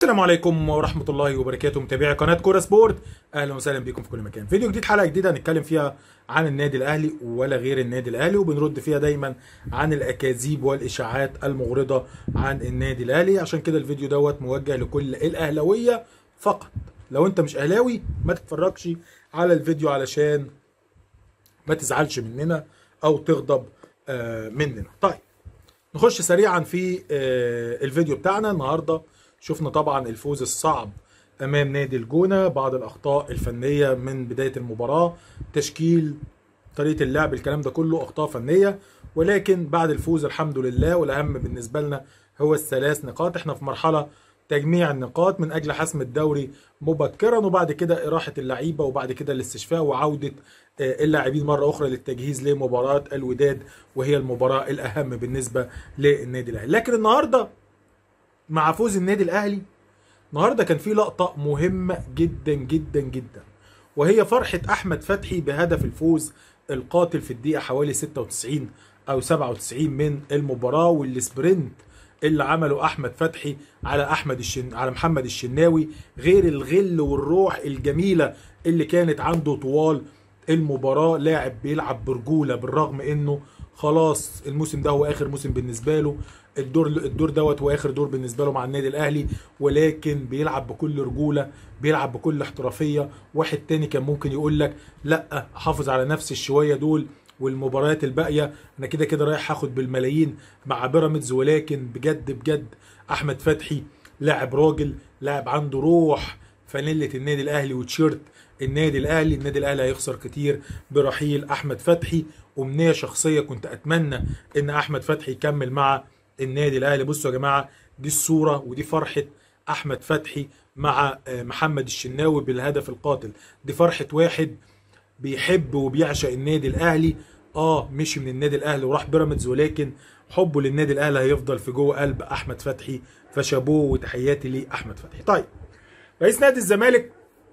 السلام عليكم ورحمة الله وبركاته متابعي قناة كورة سبورت أهلا وسهلا بكم في كل مكان فيديو جديد حلقة جديدة هنتكلم فيها عن النادي الأهلي ولا غير النادي الأهلي وبنرد فيها دايما عن الأكاذيب والإشاعات المغرضة عن النادي الأهلي عشان كده الفيديو دوت موجه لكل الأهلاوية فقط لو أنت مش أهلاوي ما تتفرجش على الفيديو علشان ما تزعلش مننا أو تغضب آه، مننا طيب نخش سريعا في آه، الفيديو بتاعنا النهارده شفنا طبعا الفوز الصعب امام نادي الجونه بعض الاخطاء الفنيه من بدايه المباراه تشكيل طريقه اللعب الكلام ده كله اخطاء فنيه ولكن بعد الفوز الحمد لله والاهم بالنسبه لنا هو الثلاث نقاط احنا في مرحله تجميع النقاط من اجل حسم الدوري مبكرا وبعد كده اراحه اللعيبه وبعد كده الاستشفاء وعوده آه، اللاعبين مره اخرى للتجهيز لمباراه الوداد وهي المباراه الاهم بالنسبه للنادي الاهلي لكن النهارده مع فوز النادي الاهلي النهارده كان في لقطه مهمه جدا جدا جدا وهي فرحه احمد فتحي بهدف الفوز القاتل في الدقيقه حوالي 96 او 97 من المباراه والسبرنت اللي عمله احمد فتحي على احمد الشن... على محمد الشناوي غير الغل والروح الجميله اللي كانت عنده طوال المباراه لاعب بيلعب برجوله بالرغم انه خلاص الموسم ده هو اخر موسم بالنسبه له الدور الدور دوت هو اخر دور بالنسبه له مع النادي الاهلي ولكن بيلعب بكل رجوله بيلعب بكل احترافيه واحد تاني كان ممكن يقول لك لا حافظ على نفس الشويه دول والمباريات الباقيه انا كده كده رايح هاخد بالملايين مع بيراميدز ولكن بجد بجد احمد فتحي لاعب راجل لاعب عنده روح فانيله النادي الاهلي وتيشيرت النادي الاهلي النادي الاهلي هيخسر كتير برحيل احمد فتحي امنيه شخصيه كنت اتمنى ان احمد فتحي يكمل مع النادي الاهلي بصوا يا جماعه دي الصوره ودي فرحه احمد فتحي مع آه، محمد الشناوي بالهدف القاتل دي فرحه واحد بيحب وبيعشق النادي الاهلي اه مشي من النادي الاهلي وراح بيراميدز ولكن حبه للنادي الاهلي هيفضل في جوه قلب احمد فتحي فشابوه وتحياتي لاحمد فتحي طيب رئيس نادي الزمالك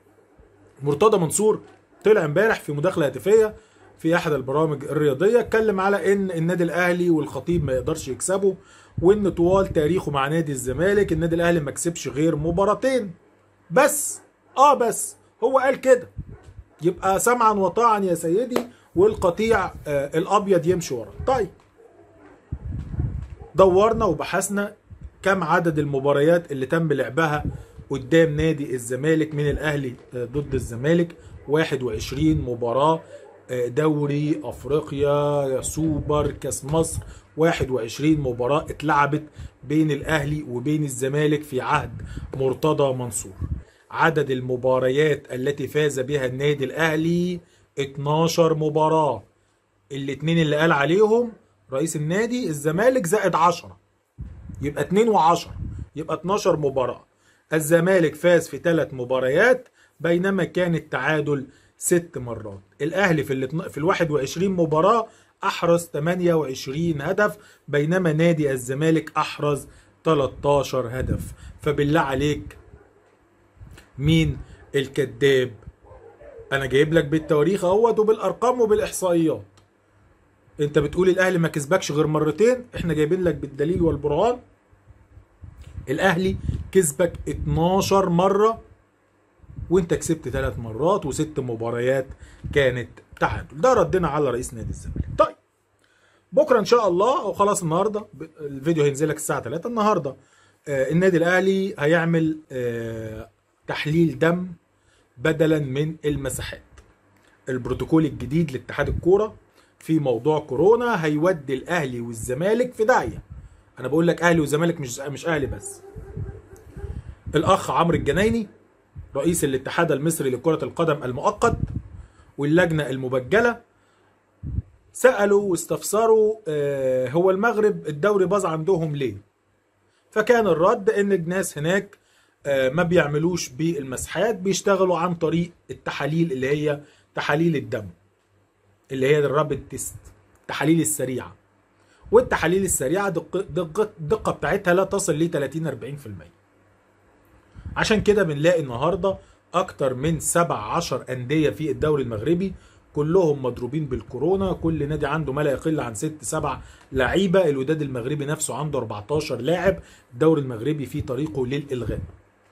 مرتضى منصور طلع امبارح في مداخله هاتفيه في احد البرامج الرياضيه اتكلم على ان النادي الاهلي والخطيب ما يقدرش يكسبوا وان طوال تاريخه مع نادي الزمالك النادي الاهلي ما كسبش غير مباراتين بس اه بس هو قال كده يبقى سمعا وطاعا يا سيدي والقطيع آه الابيض يمشي ورا طيب دورنا وبحثنا كم عدد المباريات اللي تم لعبها قدام نادي الزمالك من الاهلي آه، ضد الزمالك 21 مباراه آه، دوري افريقيا سوبر كاس مصر 21 مباراه اتلعبت بين الاهلي وبين الزمالك في عهد مرتضى منصور عدد المباريات التي فاز بها النادي الاهلي 12 مباراه الاثنين اللي قال عليهم رئيس النادي الزمالك زائد 10 يبقى 2 و10 يبقى 12 مباراة الزمالك فاز في ثلاث مباريات بينما كان التعادل ست مرات الاهلي في الاتنا- في ال 21 مباراة احرز 28 هدف بينما نادي الزمالك احرز 13 هدف فبالله عليك مين الكذاب انا جايب لك بالتواريخ اهوت وبالارقام وبالاحصائيات انت بتقول الاهلي ما كسبكش غير مرتين احنا جايبين لك بالدليل والبرهان الاهلي كسبك 12 مره وانت كسبت ثلاث مرات وست مباريات كانت تعادل ده ردنا على رئيس نادي الزمالك طيب بكره ان شاء الله او خلاص النهارده ب- الفيديو هينزل لك الساعه 3 النهارده آه النادي الاهلي هيعمل آه تحليل دم بدلا من المساحات البروتوكول الجديد لاتحاد الكوره في موضوع كورونا هيودي الاهلي والزمالك في داهيه انا بقول لك اهلي وزمالك مش مش اهلي بس الاخ عمرو الجنايني رئيس الاتحاد المصري لكرة القدم المؤقت واللجنة المبجلة سألوا واستفسروا آه، هو المغرب الدوري باظ عندهم ليه فكان الرد ان الناس هناك آه، ما بيعملوش بالمسحات بيشتغلوا عن طريق التحاليل اللي هي تحاليل الدم اللي هي الرابد تيست التحاليل السريعه والتحاليل السريعه دقه دقه الدقه بتاعتها لا تصل ل 30 40% عشان كده بنلاقي النهارده اكتر من 17 انديه في الدوري المغربي كلهم مضروبين بالكورونا كل نادي عنده ما لا يقل عن 6 7 لعيبه الوداد المغربي نفسه عنده 14 لاعب الدوري المغربي في طريقه للالغاء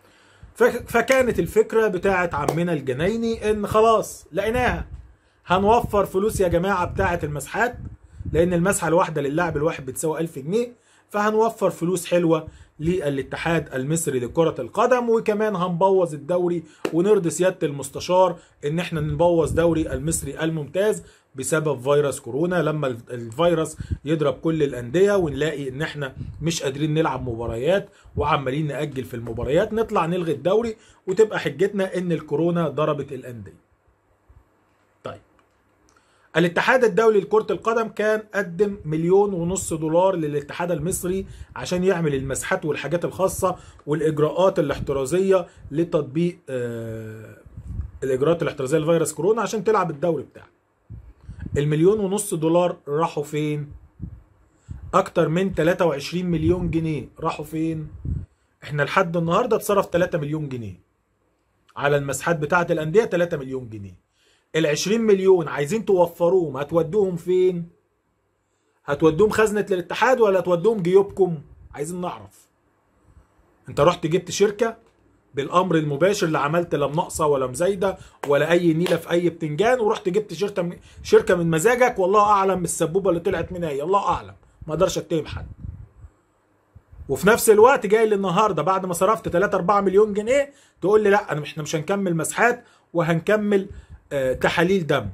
فك- فكانت الفكره بتاعت عمنا الجنايني ان خلاص لقيناها هنوفر فلوس يا جماعه بتاعه المسحات لان المسحه الواحده للاعب الواحد بتساوي 1000 جنيه فهنوفر فلوس حلوه للاتحاد المصري لكره القدم وكمان هنبوظ الدوري ونرضي سياده المستشار ان احنا نبوظ دوري المصري الممتاز بسبب فيروس كورونا لما ال- الفيروس يضرب كل الانديه ونلاقي ان احنا مش قادرين نلعب مباريات وعمالين ناجل في المباريات نطلع نلغي الدوري وتبقى حجتنا ان الكورونا ضربت الانديه طيب الاتحاد الدولي لكرة القدم كان قدم مليون ونص دولار للاتحاد المصري عشان يعمل المسحات والحاجات الخاصة والإجراءات الاحترازية لتطبيق آه الإجراءات الاحترازية لفيروس كورونا عشان تلعب الدوري بتاعك المليون ونص دولار راحوا فين؟ أكتر من 23 مليون جنيه راحوا فين؟ احنا لحد النهاردة اتصرف 3 مليون جنيه على المسحات بتاعة الأندية 3 مليون جنيه ال 20 مليون عايزين توفروهم هتودوهم فين؟ هتودوهم خزنة الاتحاد ولا هتودوهم جيوبكم؟ عايزين نعرف. انت رحت جبت شركة بالامر المباشر لا عملت لا مناقصة ولا مزايدة ولا اي نيلة في اي بتنجان ورحت جبت شركة من شركة من مزاجك والله اعلم السبوبة اللي طلعت منها ايه الله اعلم ما اقدرش اتهم حد. وفي نفس الوقت جاي لي النهارده بعد ما صرفت 3 4 مليون جنيه تقول لي لا انا احنا مش هنكمل مسحات وهنكمل آه، تحاليل دم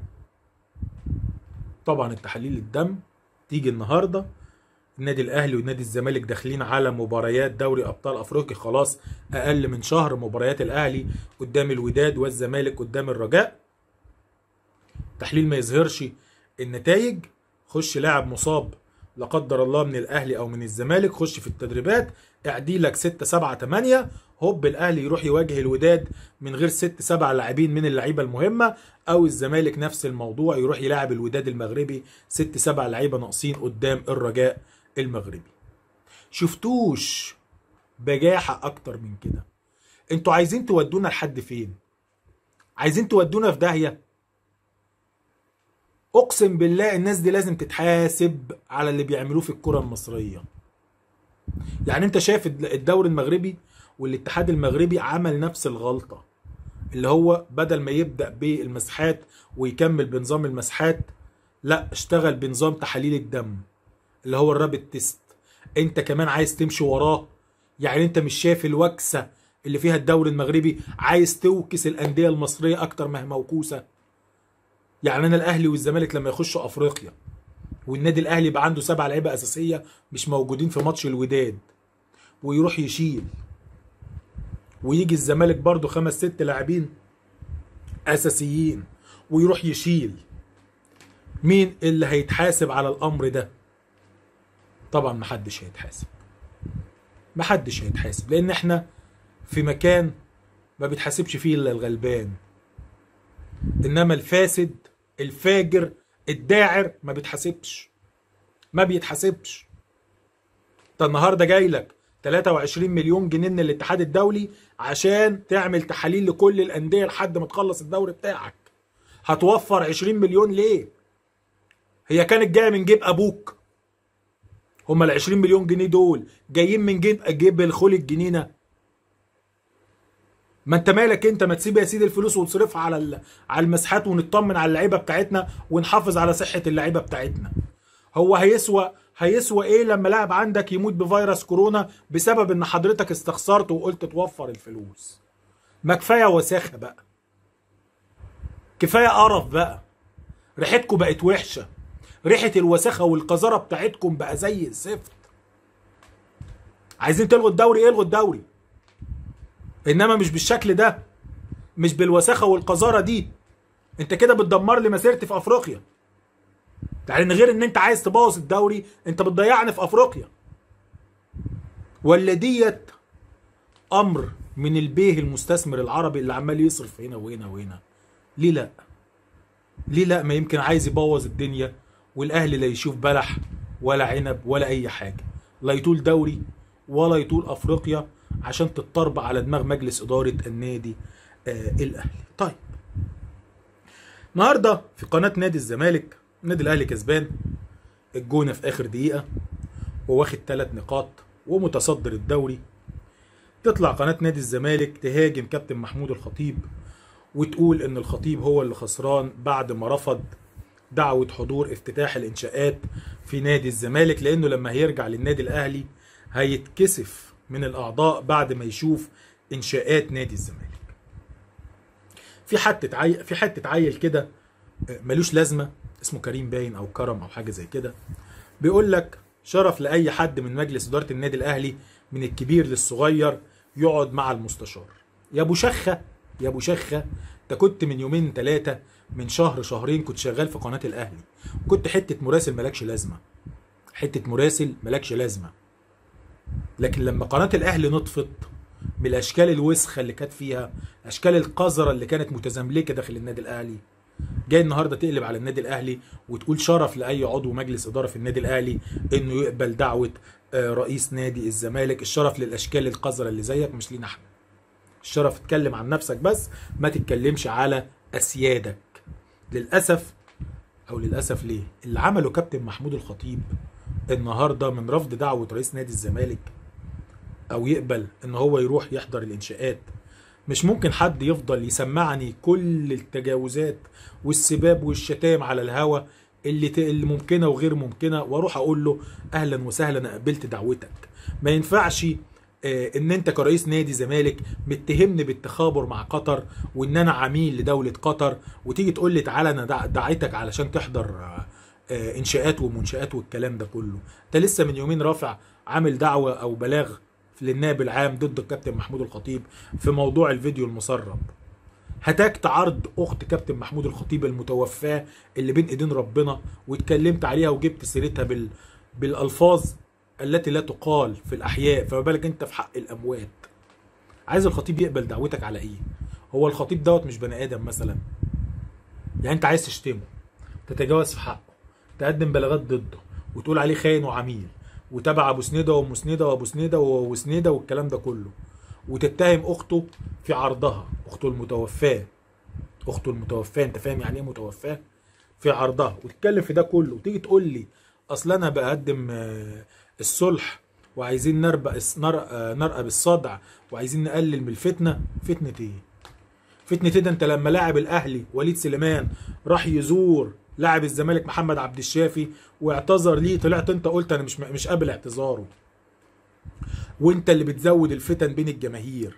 طبعا التحاليل الدم تيجي النهارده النادي الاهلي والنادي الزمالك داخلين على مباريات دوري ابطال افريقيا خلاص اقل من شهر مباريات الاهلي قدام الوداد والزمالك قدام الرجاء تحليل ما يظهرش النتائج خش لاعب مصاب لا قدر الله من الاهلي او من الزمالك خش في التدريبات اعدي لك 6 7 8 هوب الاهلي يروح يواجه الوداد من غير 6 7 لاعبين من اللعيبه المهمه او الزمالك نفس الموضوع يروح يلاعب الوداد المغربي 6 7 لعيبه ناقصين قدام الرجاء المغربي شفتوش بجاحه اكتر من كده انتوا عايزين تودونا لحد فين عايزين تودونا في داهيه اقسم بالله الناس دي لازم تتحاسب على اللي بيعملوه في الكره المصريه يعني انت شايف الدوري المغربي والاتحاد المغربي عمل نفس الغلطه اللي هو بدل ما يبدا بالمسحات ويكمل بنظام المسحات لا اشتغل بنظام تحاليل الدم اللي هو الرابط تيست انت كمان عايز تمشي وراه يعني انت مش شايف الوكسه اللي فيها الدوري المغربي عايز توكس الانديه المصريه اكتر ما هي موكوسه يعني انا الاهلي والزمالك لما يخشوا افريقيا والنادي الاهلي يبقى عنده سبع لعيبه اساسيه مش موجودين في ماتش الوداد ويروح يشيل ويجي الزمالك برضه خمس ست لاعبين اساسيين ويروح يشيل مين اللي هيتحاسب على الامر ده طبعا محدش هيتحاسب محدش هيتحاسب لان احنا في مكان ما بيتحاسبش فيه الا الغلبان انما الفاسد الفاجر الداعر ما بيتحاسبش ما بيتحاسبش انت النهارده جاي لك 23 مليون جنيه من الاتحاد الدولي عشان تعمل تحاليل لكل الانديه لحد ما تخلص الدوري بتاعك هتوفر 20 مليون ليه هي كانت جايه من جيب ابوك هما ال 20 مليون جنيه دول جايين من جيب جيب الخول الجنينه ما انت مالك انت ما تسيب يا سيدي الفلوس وتصرفها على ال- على المساحات ونطمن على اللعيبه بتاعتنا ونحافظ على صحه اللعيبه بتاعتنا هو هيسوى هيسوى ايه لما لاعب عندك يموت بفيروس كورونا بسبب ان حضرتك استخسرت وقلت توفر الفلوس ما كفايه وساخه بقى كفايه قرف بقى ريحتكم بقت وحشه ريحه الوساخه والقذاره بتاعتكم بقى زي الزفت عايزين تلغوا الدوري الغوا الدوري انما مش بالشكل ده مش بالوساخه والقذاره دي انت كده بتدمر لي مسيرتي في افريقيا يعني غير ان انت عايز تبوظ الدوري انت بتضيعني في افريقيا ولا ديت امر من البيه المستثمر العربي اللي عمال يصرف هنا وهنا وهنا ليه لا ليه لا ما يمكن عايز يبوظ الدنيا والاهلي لا يشوف بلح ولا عنب ولا اي حاجه لا يطول دوري ولا يطول افريقيا عشان تتطرب على دماغ مجلس اداره النادي آه الاهلي طيب النهارده في قناه نادي الزمالك النادي الاهلي كسبان الجونه في اخر دقيقه وواخد ثلاث نقاط ومتصدر الدوري تطلع قناه نادي الزمالك تهاجم كابتن محمود الخطيب وتقول ان الخطيب هو اللي خسران بعد ما رفض دعوه حضور افتتاح الانشاءات في نادي الزمالك لانه لما هيرجع للنادي الاهلي هيتكسف من الاعضاء بعد ما يشوف انشاءات نادي الزمالك في حته عي... في حته عيل كده ملوش لازمه اسمه كريم باين او كرم او حاجه زي كده بيقول لك شرف لاي حد من مجلس اداره النادي الاهلي من الكبير للصغير يقعد مع المستشار يا ابو شخه يا ابو شخه انت كنت من يومين ثلاثه من شهر شهرين كنت شغال في قناه الاهلي كنت حته مراسل مالكش لازمه حته مراسل مالكش لازمه لكن لما قناه الاهلي نطفت من الاشكال الوسخه اللي كانت فيها اشكال القذره اللي كانت متزملكه داخل النادي الاهلي جاي النهارده تقلب على النادي الاهلي وتقول شرف لاي عضو مجلس اداره في النادي الاهلي انه يقبل دعوه رئيس نادي الزمالك الشرف للاشكال القذره اللي زيك مش لينا احنا الشرف اتكلم عن نفسك بس ما تتكلمش على اسيادك للاسف او للاسف ليه اللي عمله كابتن محمود الخطيب النهارده من رفض دعوه رئيس نادي الزمالك او يقبل ان هو يروح يحضر الانشاءات مش ممكن حد يفضل يسمعني كل التجاوزات والسباب والشتام على الهوا اللي ت... اللي ممكنه وغير ممكنه واروح اقول له اهلا وسهلا انا قبلت دعوتك ما ينفعش آه ان انت كرئيس نادي زمالك متهمني بالتخابر مع قطر وان انا عميل لدوله قطر وتيجي تقول لي تعالى انا دع... دعيتك علشان تحضر آه آه انشاءات ومنشات والكلام ده كله انت لسه من يومين رافع عامل دعوه او بلاغ للنائب العام ضد الكابتن محمود الخطيب في موضوع الفيديو المسرب هتكت عرض اخت كابتن محمود الخطيب المتوفاه اللي بين ايدين ربنا واتكلمت عليها وجبت سيرتها بال بالالفاظ التي لا تقال في الاحياء فما بالك انت في حق الاموات عايز الخطيب يقبل دعوتك على ايه هو الخطيب دوت مش بني ادم مثلا يعني انت عايز تشتمه تتجاوز في حقه تقدم بلاغات ضده وتقول عليه خاين وعميل وتبع ابو سنيده وام سنيده وابو سنيده وسنيده والكلام ده كله وتتهم اخته في عرضها اخته المتوفاه اخته المتوفاه انت فاهم يعني ايه متوفاه في عرضها وتتكلم في ده كله وتيجي تقول لي اصل انا بقدم الصلح وعايزين نربق نرقب الصدع وعايزين نقلل من الفتنه فتنه ايه فتنه ايه ده انت لما لاعب الاهلي وليد سليمان راح يزور لاعب الزمالك محمد عبد الشافي واعتذر ليه طلعت انت قلت انا مش مش قابل اعتذاره وانت اللي بتزود الفتن بين الجماهير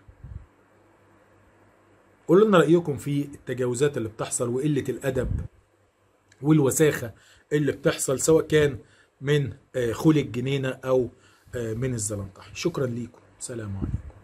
قولوا لنا رايكم في التجاوزات اللي بتحصل وقله الادب والوساخه اللي بتحصل سواء كان من خول الجنينه او من الزلنطح شكرا ليكم سلام عليكم